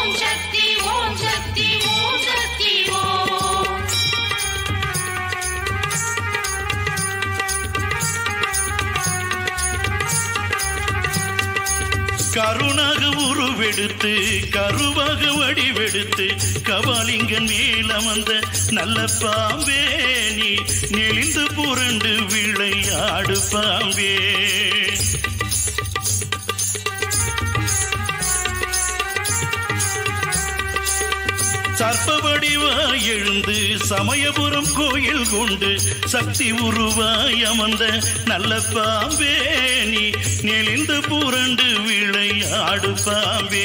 ஓம் சக்தி ஓம் சக்தி ஓம் சக்தி ஓம் கருணாக உருவெடுத்து கருவாக வடிவெடுத்து கபாலிங்கன் மேலமர்ந்த நல்ல பாம்பே நீ நெளிந்து புரண்டு விளையாடு பாம்பே சர்ப்ப வடிவாய் எழுந்து சமயபுரம் கோயில் கொண்டு சக்தி உருவாய் அமர்ந்த நல்ல பாம்பே நீ நெளிந்து புரண்டு விளையாடு பாம்பே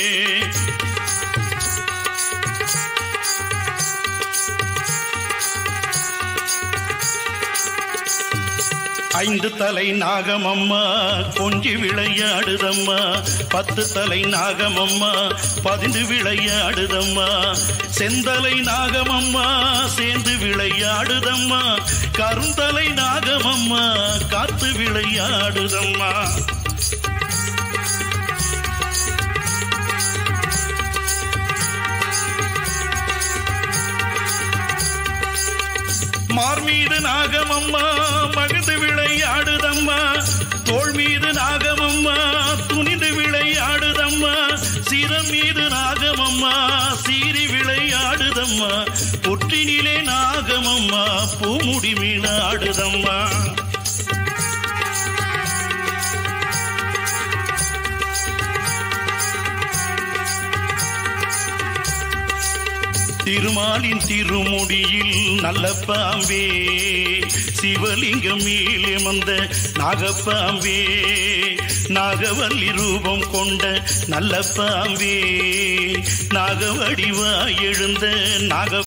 ஐந்து தலை நாகமம்மா கொஞ்சி விளையாடுதம்மா பத்து தலை நாகமம்மா பதிந்து விளையாடுதம்மா செந்தலை நாகமம்மா சேர்ந்து விளையாடுதம்மா கருந்தலை நாகமம்மா காத்து விளையாடுதம்மா மார் மீது நாகமம்மா மகிழ்ந்து விளையாடுதம்மா தோள் மீது நாகமம்மா துணிந்து விளையாடுதம்மா சிரம் மீது நாகமம்மா சீறி விளையாடுதம்மா பொற்றினிலே நாகமம்மா பூமுடி மீனாடுதம்மா திருமாலின் திருமுடியில் நல்ல பாம்பே சிவலிங்கம் மேலே வந்த நாகப்பாம்பே நாகவல்லி ரூபம் கொண்ட நல்ல பாம்பே நாகவடிவாய் எழுந்த நாக